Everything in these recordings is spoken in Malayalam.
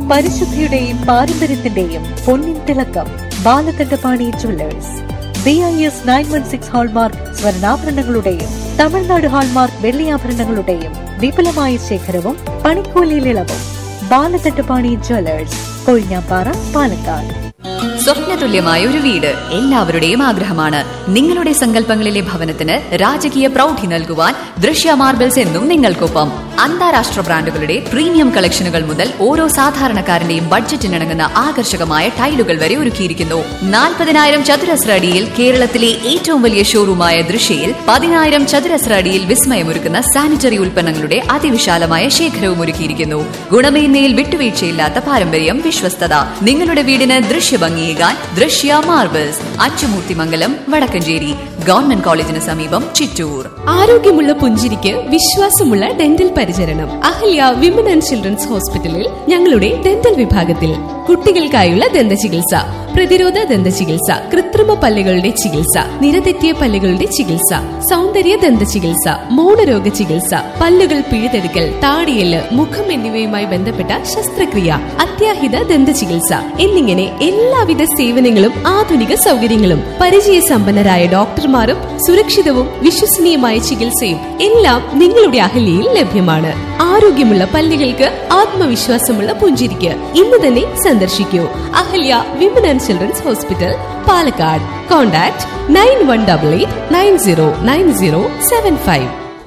പരിശുദ്ധിയുടെയും പാരമ്പര്യത്തിന്റെയും പൊന്നിൻ തിളക്കം Balakandapani jewellers B I S nine one six hallmark സ്വർണ്ണാഭരണങ്ങളുടെയും തമിഴ്നാട് ഹാൾമാർക്ക് വെള്ളിയാഭരണങ്ങളുടെയും വിപുലമായ ശേഖരവും പണിക്കൂലിയിൽ ഇളവും ബാലകണ്ഠപാണി ജ്വല്ലേഴ്സ് കൊഴിഞ്ഞാപ്പാറ പാലക്കാട് സ്വപ്നതുല്യമായ ഒരു വീട് എല്ലാവരുടെയും ആഗ്രഹമാണ് നിങ്ങളുടെ സങ്കല്പങ്ങളിലെ ഭവനത്തിന് രാജകീയ പ്രൗഢി നൽകുവാൻ ദൃശ്യ മാർബിൾസ് എന്നും നിങ്ങൾക്കൊപ്പം അന്താരാഷ്ട്ര ബ്രാൻഡുകളുടെ പ്രീമിയം കളക്ഷനുകൾ മുതൽ ഓരോ സാധാരണക്കാരന്റെയും ബഡ്ജറ്റിനിണങ്ങുന്ന ആകർഷകമായ ടൈലുകൾ വരെ ഒരുക്കിയിരിക്കുന്നു നാൽപ്പതിനായിരം ചതുരശ്ര അടിയിൽ കേരളത്തിലെ ഏറ്റവും വലിയ ഷോറൂമായ ദൃശ്യയിൽ പതിനായിരം ചതുരശ്ര അടിയിൽ വിസ്മയമൊരുക്കുന്ന സാനിറ്ററി ഉൽപ്പന്നങ്ങളുടെ അതിവിശാലമായ ശേഖരവും ഒരുക്കിയിരിക്കുന്നു ഗുണമേന്മയിൽ വിട്ടുവീഴ്ചയില്ലാത്ത പാരമ്പര്യം വിശ്വസ്തത നിങ്ങളുടെ വീടിന് ദൃശ്യഭംഗിയേകാൻ ദൃശ്യ മാർബിൾസ് അച്ചുമൂർത്തിമംഗലം വടക്കഞ്ചേരി ഗവൺമെന്റ് കോളേജിന് സമീപം ചിറ്റൂർ ആരോഗ്യമുള്ള പുഞ്ചിരിക്ക് വിശ്വാസമുള്ള ഡെന്റൽ പരിചരണം അഹല്യ വിമൻ ആൻഡ് ചിൽഡ്രൻസ് ഹോസ്പിറ്റലിൽ ഞങ്ങളുടെ ഡെന്റൽ വിഭാഗത്തിൽ കുട്ടികൾക്കായുള്ള ദന്ത ചികിത്സ പ്രതിരോധ ദന്ത ചികിത്സ കൃത്രിമ പല്ലുകളുടെ ചികിത്സ നിരതെറ്റിയ പല്ലുകളുടെ ചികിത്സ സൗന്ദര്യ ദന്ത ചികിത്സ മൗനരോഗ ചികിത്സ പല്ലുകൾ പിഴുതെടുക്കൽ താടിയല് മുഖം എന്നിവയുമായി ബന്ധപ്പെട്ട ശസ്ത്രക്രിയ അത്യാഹിത ദന്ത ചികിത്സ എന്നിങ്ങനെ എല്ലാവിധ സേവനങ്ങളും ആധുനിക സൗകര്യങ്ങളും പരിചയസമ്പന്നരായ ഡോക്ടർമാരും സുരക്ഷിതവും വിശ്വസനീയമായ ചികിത്സയും എല്ലാം നിങ്ങളുടെ അഹല്യയിൽ ലഭ്യമാണ് ആരോഗ്യമുള്ള പല്ലുകൾക്ക് ആത്മവിശ്വാസമുള്ള പുഞ്ചിരിക്ക് ഇന്ന് തന്നെ സന്ദർശിക്കൂ Ahalya women and children's hospital Palakkad contact nine one double eight nine zero nine zero seven five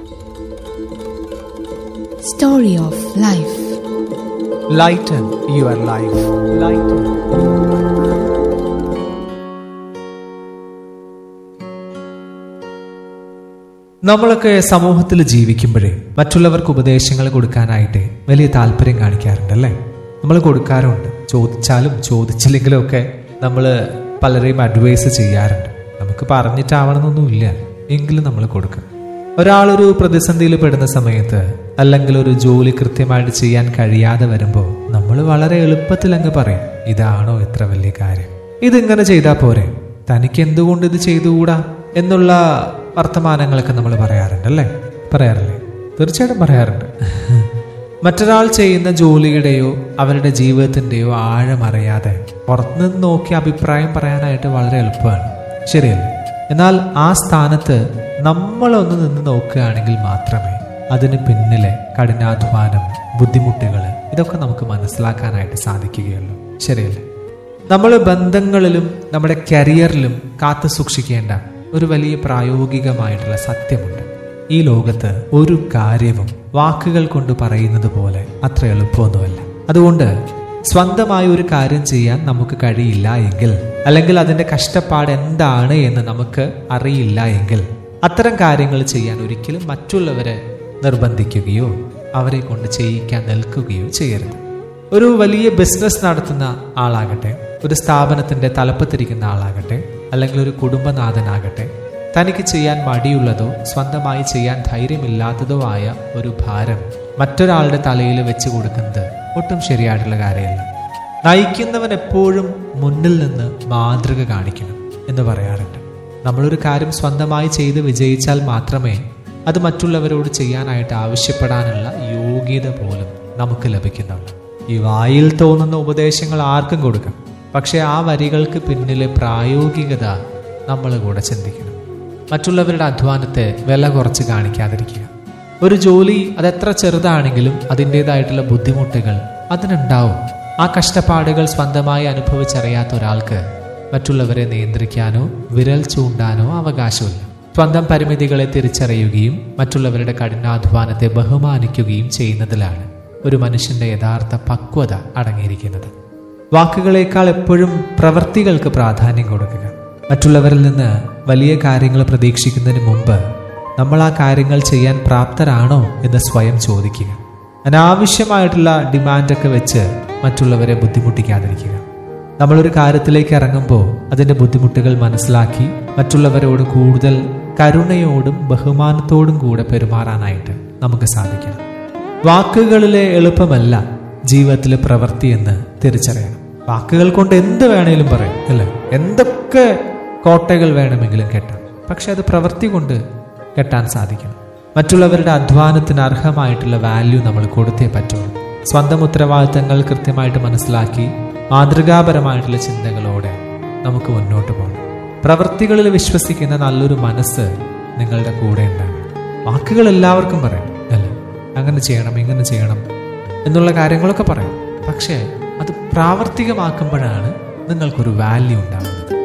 Story of Life. Lighten your life. Lighten. നമ്മളൊക്കെ സമൂഹത്തിൽ ജീവിക്കുമ്പോഴേ മറ്റുള്ളവർക്ക് ഉപദേശങ്ങൾ കൊടുക്കാനായിട്ട് വലിയ താല്പര്യം കാണിക്കാറുണ്ട് അല്ലേ നമ്മൾ കൊടുക്കാറുണ്ട് ചോദിച്ചാലും ചോദിച്ചില്ലെങ്കിലും ഒക്കെ നമ്മൾ പലരെയും അഡ്വൈസ് ചെയ്യാറുണ്ട് നമുക്ക് പറഞ്ഞിട്ടാവണമെന്നൊന്നുമില്ല എങ്കിലും നമ്മൾ കൊടുക്കും ഒരാളൊരു പ്രതിസന്ധിയിൽ പെടുന്ന സമയത്ത് അല്ലെങ്കിൽ ഒരു ജോലി കൃത്യമായിട്ട് ചെയ്യാൻ കഴിയാതെ വരുമ്പോൾ നമ്മൾ വളരെ എളുപ്പത്തിൽ അങ്ങ് പറയും ഇതാണോ ഇത്ര വലിയ കാര്യം ഇതിങ്ങനെ ചെയ്താൽ പോരെ തനിക്ക് എന്തുകൊണ്ട് ഇത് ചെയ്തുകൂടാ എന്നുള്ള വർത്തമാനങ്ങളൊക്കെ നമ്മൾ പറയാറുണ്ട് അല്ലേ പറയാറില്ലേ തീർച്ചയായിട്ടും പറയാറുണ്ട് മറ്റൊരാൾ ചെയ്യുന്ന ജോലിയുടെയോ അവരുടെ ജീവിതത്തിൻ്റെയോ ആഴമറിയാതെ പുറത്തുനിന്ന് നോക്കി അഭിപ്രായം പറയാനായിട്ട് വളരെ എളുപ്പമാണ് ശരിയല്ലേ എന്നാൽ ആ സ്ഥാനത്ത് നമ്മളൊന്ന് നിന്ന് നോക്കുകയാണെങ്കിൽ മാത്രമേ അതിന് പിന്നിലെ കഠിനാധ്വാനം ബുദ്ധിമുട്ടുകൾ ഇതൊക്കെ നമുക്ക് മനസ്സിലാക്കാനായിട്ട് സാധിക്കുകയുള്ളൂ ശരിയല്ലേ നമ്മൾ ബന്ധങ്ങളിലും നമ്മുടെ കരിയറിലും കാത്തു സൂക്ഷിക്കേണ്ട ഒരു വലിയ പ്രായോഗികമായിട്ടുള്ള സത്യമുണ്ട് ഈ ലോകത്ത് ഒരു കാര്യവും വാക്കുകൾ കൊണ്ട് പറയുന്നത് പോലെ അത്ര എളുപ്പമൊന്നുമല്ല അതുകൊണ്ട് സ്വന്തമായി ഒരു കാര്യം ചെയ്യാൻ നമുക്ക് കഴിയില്ല എങ്കിൽ അല്ലെങ്കിൽ അതിന്റെ കഷ്ടപ്പാട് എന്താണ് എന്ന് നമുക്ക് അറിയില്ല എങ്കിൽ അത്തരം കാര്യങ്ങൾ ചെയ്യാൻ ഒരിക്കലും മറ്റുള്ളവരെ നിർബന്ധിക്കുകയോ അവരെ കൊണ്ട് ചെയ്യിക്കാൻ നിൽക്കുകയോ ചെയ്യരുത് ഒരു വലിയ ബിസിനസ് നടത്തുന്ന ആളാകട്ടെ ഒരു സ്ഥാപനത്തിന്റെ തലപ്പത്തിരിക്കുന്ന ആളാകട്ടെ അല്ലെങ്കിൽ ഒരു കുടുംബനാഥനാകട്ടെ തനിക്ക് ചെയ്യാൻ മടിയുള്ളതോ സ്വന്തമായി ചെയ്യാൻ ധൈര്യമില്ലാത്തതോ ആയ ഒരു ഭാരം മറ്റൊരാളുടെ തലയിൽ വെച്ച് കൊടുക്കുന്നത് ഒട്ടും ശരിയായിട്ടുള്ള കാര്യമല്ല നയിക്കുന്നവൻ എപ്പോഴും മുന്നിൽ നിന്ന് മാതൃക കാണിക്കണം എന്ന് പറയാറുണ്ട് നമ്മളൊരു കാര്യം സ്വന്തമായി ചെയ്ത് വിജയിച്ചാൽ മാത്രമേ അത് മറ്റുള്ളവരോട് ചെയ്യാനായിട്ട് ആവശ്യപ്പെടാനുള്ള യോഗ്യത പോലും നമുക്ക് ലഭിക്കുന്നുള്ളൂ ഈ വായിൽ തോന്നുന്ന ഉപദേശങ്ങൾ ആർക്കും കൊടുക്കാം പക്ഷെ ആ വരികൾക്ക് പിന്നിലെ പ്രായോഗികത നമ്മൾ കൂടെ ചിന്തിക്കണം മറ്റുള്ളവരുടെ അധ്വാനത്തെ വില കുറച്ച് കാണിക്കാതിരിക്കുക ഒരു ജോലി അതെത്ര ചെറുതാണെങ്കിലും അതിൻ്റെതായിട്ടുള്ള ബുദ്ധിമുട്ടുകൾ അതിനുണ്ടാവും ആ കഷ്ടപ്പാടുകൾ സ്വന്തമായി അനുഭവിച്ചറിയാത്ത ഒരാൾക്ക് മറ്റുള്ളവരെ നിയന്ത്രിക്കാനോ വിരൽ ചൂണ്ടാനോ അവകാശമില്ല സ്വന്തം പരിമിതികളെ തിരിച്ചറിയുകയും മറ്റുള്ളവരുടെ കഠിനാധ്വാനത്തെ ബഹുമാനിക്കുകയും ചെയ്യുന്നതിലാണ് ഒരു മനുഷ്യന്റെ യഥാർത്ഥ പക്വത അടങ്ങിയിരിക്കുന്നത് വാക്കുകളേക്കാൾ എപ്പോഴും പ്രവൃത്തികൾക്ക് പ്രാധാന്യം കൊടുക്കുക മറ്റുള്ളവരിൽ നിന്ന് വലിയ കാര്യങ്ങൾ പ്രതീക്ഷിക്കുന്നതിന് മുമ്പ് നമ്മൾ ആ കാര്യങ്ങൾ ചെയ്യാൻ പ്രാപ്തരാണോ എന്ന് സ്വയം ചോദിക്കുക അനാവശ്യമായിട്ടുള്ള ഡിമാൻഡൊക്കെ വെച്ച് മറ്റുള്ളവരെ ബുദ്ധിമുട്ടിക്കാതിരിക്കുക നമ്മളൊരു കാര്യത്തിലേക്ക് ഇറങ്ങുമ്പോൾ അതിൻ്റെ ബുദ്ധിമുട്ടുകൾ മനസ്സിലാക്കി മറ്റുള്ളവരോട് കൂടുതൽ കരുണയോടും ബഹുമാനത്തോടും കൂടെ പെരുമാറാനായിട്ട് നമുക്ക് സാധിക്കണം വാക്കുകളിലെ എളുപ്പമല്ല ജീവിതത്തിലെ പ്രവൃത്തി എന്ന് തിരിച്ചറിയണം വാക്കുകൾ കൊണ്ട് എന്ത് വേണേലും പറയും അല്ലേ എന്തൊക്കെ കോട്ടകൾ വേണമെങ്കിലും കെട്ടാം പക്ഷെ അത് പ്രവൃത്തി കൊണ്ട് കെട്ടാൻ സാധിക്കണം മറ്റുള്ളവരുടെ അധ്വാനത്തിന് അർഹമായിട്ടുള്ള വാല്യൂ നമ്മൾ കൊടുത്തേ പറ്റുള്ളൂ സ്വന്തം ഉത്തരവാദിത്തങ്ങൾ കൃത്യമായിട്ട് മനസ്സിലാക്കി മാതൃകാപരമായിട്ടുള്ള ചിന്തകളോടെ നമുക്ക് മുന്നോട്ട് പോകണം പ്രവൃത്തികളിൽ വിശ്വസിക്കുന്ന നല്ലൊരു മനസ്സ് നിങ്ങളുടെ കൂടെ ഉണ്ടാകും വാക്കുകൾ എല്ലാവർക്കും പറയാം അല്ലേ അങ്ങനെ ചെയ്യണം ഇങ്ങനെ ചെയ്യണം എന്നുള്ള കാര്യങ്ങളൊക്കെ പറയാം പക്ഷേ അത് പ്രാവർത്തികമാക്കുമ്പോഴാണ് നിങ്ങൾക്കൊരു വാല്യൂ ഉണ്ടാകുന്നത്